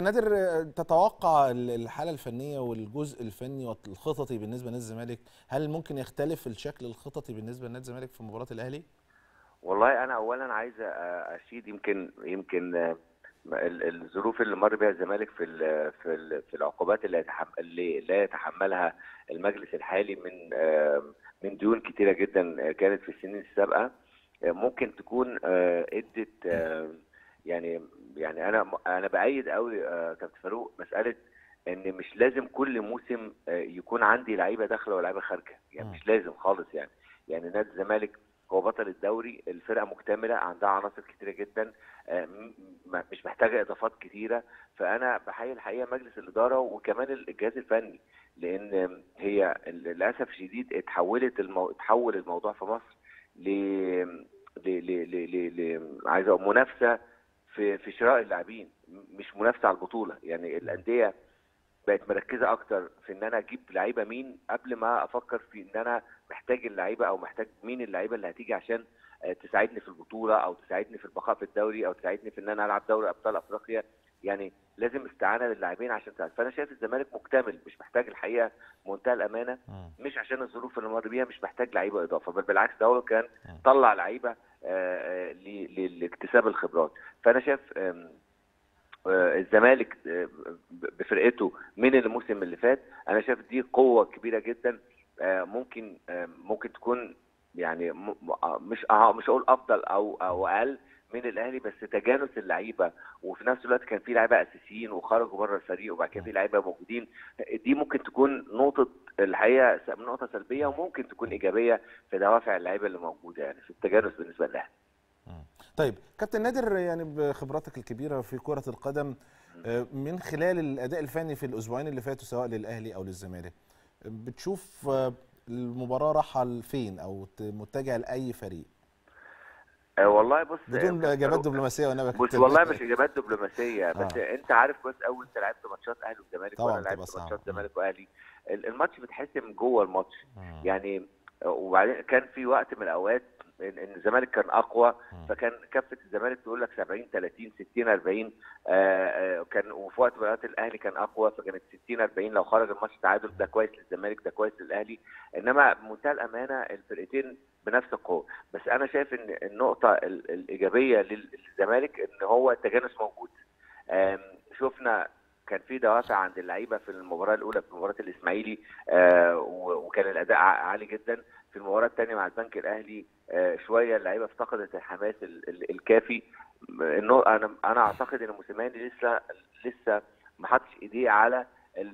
نادر تتوقع الحالة الفنية والجزء الفني والخططي بالنسبة لنادي الزمالك هل ممكن يختلف الشكل الخططي بالنسبة لنادي الزمالك في مباراة الأهلي؟ والله أنا أولا عايز أشيد يمكن يمكن الظروف اللي مر بها الزمالك في ال في ال في العقوبات اللي, اللي لا يتحملها المجلس الحالي من من ديون كتيره جدا كانت في السنين السابقه ممكن تكون ادت يعني يعني انا انا بايد قوي كابتن فاروق مساله ان مش لازم كل موسم يكون عندي لعيبه داخله ولاعيبه خارجه يعني مش لازم خالص يعني يعني نادي الزمالك هو بطل الدوري الفرقه مكتمله عندها عناصر كتيره جدا مش محتاجه اضافات كتيره فانا بحيي الحقيقه مجلس الاداره وكمان الجهاز الفني لان هي للاسف الشديد اتحولت المو... اتحول الموضوع في مصر ل ل ل ل ل عايز اقول منافسه في في شراء اللاعبين مش منافسه على البطوله يعني الانديه بقت مركزه اكتر في ان انا اجيب لعيبه مين قبل ما افكر في ان انا محتاج اللعيبه او محتاج مين اللعيبه اللي هتيجي عشان تساعدني في البطوله او تساعدني في البقاء في الدوري او تساعدني في ان انا العب دوري ابطال افريقيا يعني لازم استعانه للاعبين عشان تساعد فانا شايف الزمالك مكتمل مش محتاج الحقيقه منتهى الامانه مش عشان الظروف اللي مر بيها مش محتاج لعيبه اضافه بل بالعكس ده هو كان طلع لعيبه لاكتساب الخبرات فانا شايف الزمالك بفرقته من الموسم اللي فات انا شايف دي قوه كبيره جدا ممكن ممكن تكون يعني مش مش هقول افضل او او اقل من الاهلي بس تجانس اللعيبه وفي نفس الوقت كان في لعيبه اساسيين وخرجوا بره الفريق وبعد كده في لعيبه موجودين دي ممكن تكون نقطه الحقيقه نقطه سلبيه وممكن تكون ايجابيه في دوافع اللعيبه اللي موجوده يعني في التجانس بالنسبه للاهلي. طيب كابتن نادر يعني بخبراتك الكبيره في كره القدم من خلال الاداء الفني في الاسبوعين اللي فاتوا سواء للاهلي او للزمالك بتشوف المباراه رايحه فين او متجهه لاي فريق؟ أه والله بص بدون اجابات دبلوماسيه وانا بص والله مش اجابات دبلوماسيه بس آه. انت عارف كويس قوي انت لعبت ماتشات اهلي والزمالك وانا لعبت ماتشات الزمالك واهلي الماتش بيتحسم جوه الماتش آه. يعني وبعدين كان في وقت من الاوقات ان الزمالك كان اقوى فكان كفه الزمالك تقول لك 70 30 60 40 آآ كان وفي وقت من الاوقات الاهلي كان اقوى فكانت 60 40 لو خرج الماتش تعادل ده كويس للزمالك ده كويس للاهلي انما بمنتهى الامانه الفرقتين بنفس القوه بس انا شايف ان النقطه الايجابيه للزمالك ان هو التجانس موجود شفنا كان في دوافع عند اللعيبه في المباراه الاولى في مباراه الاسماعيلي آه وكان الاداء عالي جدا في المباراه الثانيه مع البنك الاهلي آه شويه اللعيبه افتقدت الحماس الكافي انه انا انا اعتقد ان موسيماني لسه لسه ما حطش ايديه على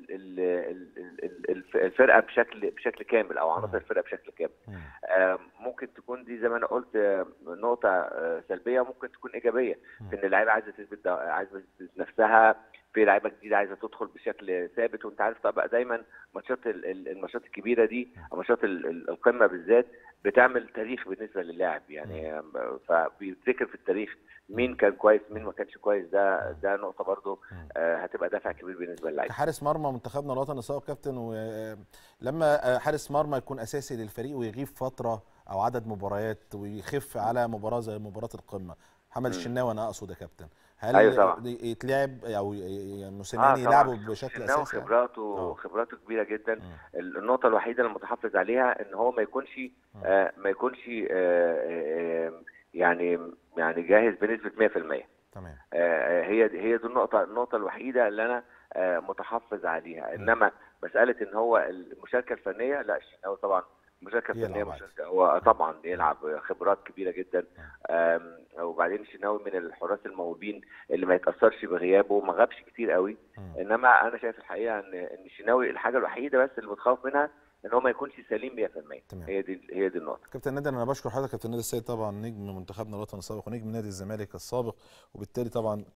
الفرقه بشكل بشكل كامل او عناصر الفرقه بشكل كامل آه ممكن تكون دي زي ما انا قلت نقطه سلبيه ممكن تكون ايجابيه في ان اللعيبه عايزه تثبت عايزه تثبت نفسها في لعيبه جديده عايزه تدخل بشكل ثابت وانت عارف طبعا دايما ماتشات الماتشات الكبيره دي او ماتشات القمه بالذات بتعمل تاريخ بالنسبه للاعب يعني فبيتذكر في التاريخ مين كان كويس مين ما كانش كويس ده ده نقطه برضه آه هتبقى دافع كبير بالنسبه للاعب حارس مرمى منتخبنا الوطني سواء كابتن ولما حارس مرمى يكون اساسي للفريق ويغيب فتره او عدد مباريات ويخف على مباراه زي مباراه القمه محمد الشناوي انا اقصد يا كابتن هل أيوة طبعا. يتلعب او موسيماني آه يلعبه بشكل اساسي خبراته أوه. خبراته كبيره جدا م. النقطه الوحيده اللي متحفظ عليها ان هو ما يكونش آه ما يكونش آه آه يعني يعني جاهز بنسبه 100% تمام آه هي هي دي النقطه النقطه الوحيده اللي انا آه متحفظ عليها انما مساله ان هو المشاركه الفنيه لا الشناوي طبعا مشاركه فنيه مشاركه هو طبعا بيلعب خبرات كبيره جدا وبعدين الشناوي من الحراس الموهوبين اللي ما يتاثرش بغيابه ما غابش كتير قوي انما انا شايف الحقيقه ان ان الشناوي الحاجه الوحيده بس اللي متخوف منها ان هو ما يكونش سليم 100% تمام. هي دي هي دي النقطه كابتن نادر انا بشكر حضرتك كابتن نادر السيد طبعا نجم منتخبنا الوطني السابق ونجم نادي الزمالك السابق وبالتالي طبعا